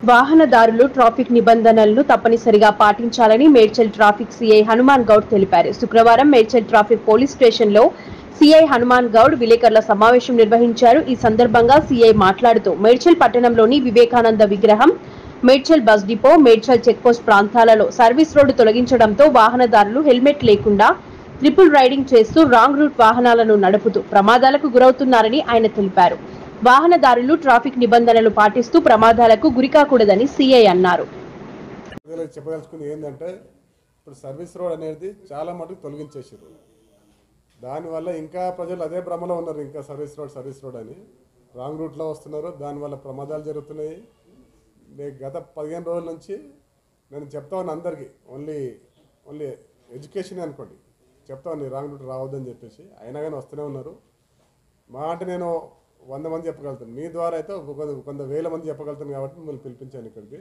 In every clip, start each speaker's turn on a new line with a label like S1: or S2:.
S1: వాహనదారులు ట్రాఫిక్ నిబంధనలను తప్పనిసరిగా పాటించాలని మేడ్చల్ ట్రాఫిక్ సిఐ హనుమాన్ గౌడ్ తెలిపారు శుక్రవారం మేడ్చల్ ట్రాఫిక్ పోలీస్ స్టేషన్ లో సిఐ హనుమాన్ గౌడ్ విలేకరుల సమావేశం నిర్వహించారు ఈ సందర్భంగా సిఐ మాట్లాడుతూ మేడ్చల్ పట్టణంలోని వివేకానంద విగ్రహం Medchal bus depot Medchal checkpost ప్రాంతాలలో సర్వీస్ రోడ్డు తొలగించడంతో వాహనదారులు హెల్మెట్ లేకుండా ట్రిపుల్ రైడింగ్ చేస్తూ రాంగ్ రూట్ వాహనాలను నడుపుతూ ప్రమాదాలకు గురవుతున్నారని ఆయన తెలిపారు వాహనదారులు ట్రాఫిక్ నిబంధనలు పాటిస్తూ ప్రమాదాలకు గురికాకూడదని సీఐ అన్నారు
S2: ప్రజలకు చెప్పదలుచుకుంది ఏంటంటే ఇప్పుడు సర్వీస్ రోడ్ అనేది చాలా మటుకు తొలగించేసారు దానివల్ల ఇంకా ప్రజలు అదే భ్రమలో ఉన్నారు ఇంకా సర్వీస్ రోడ్ సర్వీస్ రోడ్ అని రాంగ్ రూట్లో వస్తున్నారు దానివల్ల ప్రమాదాలు జరుగుతున్నాయి నేను గత పదిహేను రోజుల నుంచి నేను చెప్తా ఉన్నా అందరికీ ఓన్లీ ఓన్లీ ఎడ్యుకేషన్ అనుకోండి చెప్తా ఉన్నా రాంగ్ రూట్ రావద్దని చెప్పేసి అయినా కానీ వస్తూనే ఉన్నారు మా అంటే నేను వంద మంది చెప్పగలుగుతాను మీ ద్వారా అయితే ఒక కొంత కొంత వేల మంది చెప్పగలుగుతాను కాబట్టి మిమ్మల్ని పిలిపించాను ఇక్కడికి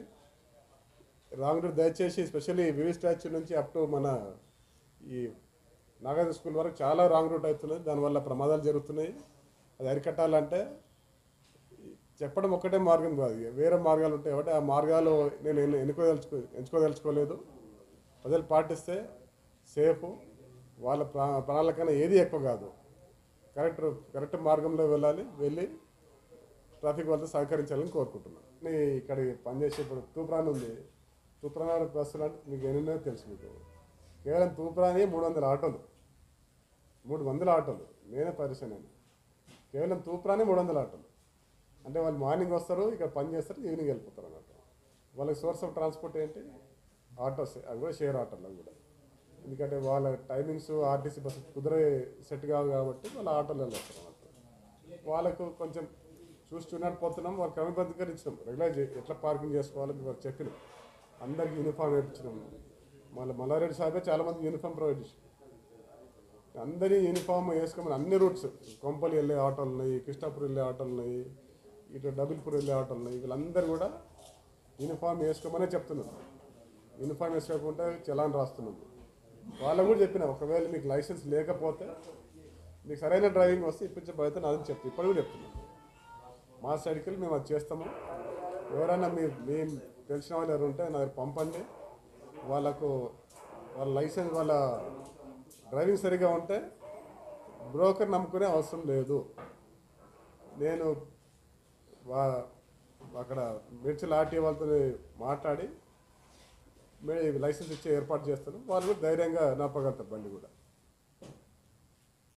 S2: రాంగ్ రూట్ దయచేసి ఎస్పెషల్లీ వివి స్టాచ్యూ నుంచి అప్ టు మన ఈ నాగార్జున స్కూల్ వరకు చాలా రాంగ్ రూట్ అవుతున్నాయి దానివల్ల ప్రమాదాలు జరుగుతున్నాయి అది అరికట్టాలంటే చెప్పడం ఒక్కటే మార్గం కాదు వేరే మార్గాలు ఉంటాయి కాబట్టి ఆ మార్గాలు నేను ఎన్ను- ఎన్నుకోదలుచుకో ఎంచుకోదలుచుకోలేదు ప్రజలు పాటిస్తే సేఫ్ వాళ్ళ ప్రా ప్రాణాల కన్నా ఏది ఎక్కువ కాదు కరెక్ట్ కరెక్ట్ మార్గంలో వెళ్ళాలి వెళ్ళి ట్రాఫిక్ వాళ్ళతో సహకరించాలని కోరుకుంటున్నాను నీ ఇక్కడ పనిచేసే ఇప్పుడు తూప్రాన్ ఉంది తూప్రాన్ బస్సులు అంటే మీకు ఎన్నో తెలుసు మీకు కేవలం తూప్రాని మూడు వందల ఆటోలు మూడు వందల ఆటోలు నేనే పరిచయం కేవలం తూప్రాని మూడు వందల ఆటోలు అంటే వాళ్ళు మార్నింగ్ వస్తారు ఇక్కడ పని చేస్తారు ఈవినింగ్ వెళ్ళిపోతారు అన్నట్టు వాళ్ళకి సోర్స్ ఆఫ్ ట్రాన్స్పోర్ట్ ఏంటి ఆటోస్ అవి కూడా షేర్ ఆటోలు అవి కూడా ఎందుకంటే వాళ్ళ టైమింగ్స్ ఆర్టీసీ బస్సు కుదిరే సెట్ కావు కాబట్టి వాళ్ళ ఆటోలు వెళ్ళొస్తారు అన్నట్టు వాళ్ళకు కొంచెం చూసి చూడట్టు పోతున్నాం వాళ్ళు క్రమబద్ధీకరించినాం రెగ్యులర్ ఎట్లా పార్కింగ్ చేసుకోవాలో మేము చెప్పినాం అందరికి యూనిఫామ్ వేయించినాం మళ్ళీ మల్లారెడ్డి సాహెబే చాలామంది యూనిఫామ్ ప్రొవైడ్ చేసి అందరి యూనిఫామ్ వేసుకోమని అన్ని రూట్స్ కొంపలు వెళ్ళే ఆటోలు ఉన్నాయి కృష్ణాపూర్ వెళ్ళే ఆటోలు ఉన్నాయి ఇటు డబుల్పూర్ వెళ్ళే ఆటోలు ఉన్నాయి వీళ్ళందరూ కూడా యూనిఫామ్ వేసుకోమనే చెప్తున్నారు యూనిఫామ్ వేసుకోకుండా చలాన్ రాస్తున్నాం వాళ్ళకు కూడా చెప్పిన ఒకవేళ మీకు లైసెన్స్ లేకపోతే మీకు సరైన డ్రైవింగ్ వస్తే ఇప్పించే బాధ్యత నాదని చెప్తాను ఇప్పుడు కూడా చెప్తున్నాను మా సైడ్కి వెళ్ళి మేము అది చేస్తాము ఎవరైనా మీ మీ తెలిసిన వాళ్ళు ఎవరు ఉంటే నా దగ్గర పంపండి వాళ్ళకు వాళ్ళ లైసెన్స్ వాళ్ళ డ్రైవింగ్ సరిగా ఉంటే బ్రోకర్ నమ్ముకునే అవసరం లేదు నేను వా అక్కడ మెడ్చల్ ఆర్టీ వాళ్ళతో మాట్లాడి మే లైసెన్స్ ఇచ్చే ఏర్పాటు చేస్తాను వాళ్ళు కూడా ధైర్యంగా నడపగలుగుతారు బండి కూడా